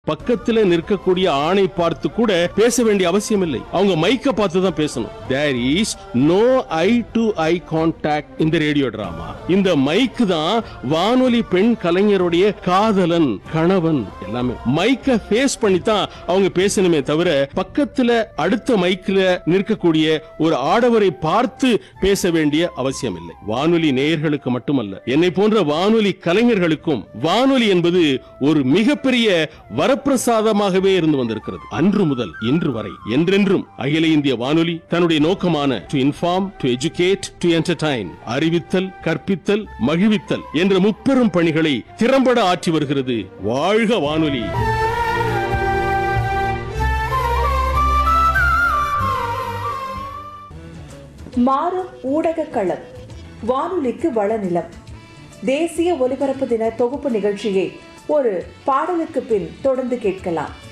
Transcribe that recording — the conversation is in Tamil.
பக்கத்துல நிற்கக்கூடிய ஆணை பார்த்து கூட பேச வேண்டிய அவசியம் இல்லை அவங்க மைக்க பார்த்து தான் பேசணும் there is no eye to eye contact இந்த ரேடியோ டிராமா இந்த மைக் தான் வானொலி பெண் கலைஞருடைய காதலன் கணவன் எல்லாமே மைக்க ஃபேஸ் பண்ணி தான் அவங்க பேசணுமே தவிர பக்கத்துல அடுத்த மைக்ல நிற்கக்கூடிய ஒரு ஆடவரை பார்த்து பேச வேண்டிய அவசியம் இல்லை வானொலி நேயர்களுக்கு மட்டுமல்ல என்னை போன்ற வானொலி கலைஞர்களுக்கும் வானொலி என்பது ஒரு மிகப்பெரிய வரப்பிரசாதமாகவே இருந்து வந்திருக்கிறது அன்று முதல் இன்று வரை என்றென்றும் அகில இந்திய வானொலி தன்னுடைய நோக்கமான to inform to educate to entertain அறிவித்தல் கற்பித்தல் மகிழ்வித்தல் என்ற முப்பெரும் பணிகளை திறம்பட ஆற்றி வருகிறது வாழ்க வானொலி மாறும் ஊடக களம் வானொலிக்கு வளநிலம் தேசிய ஒலிபரப்பு தின தொகுப்பு நிகழ்ச்சியை ஒரு பாடலுக்கு பின் தொடர்ந்து கேட்கலாம்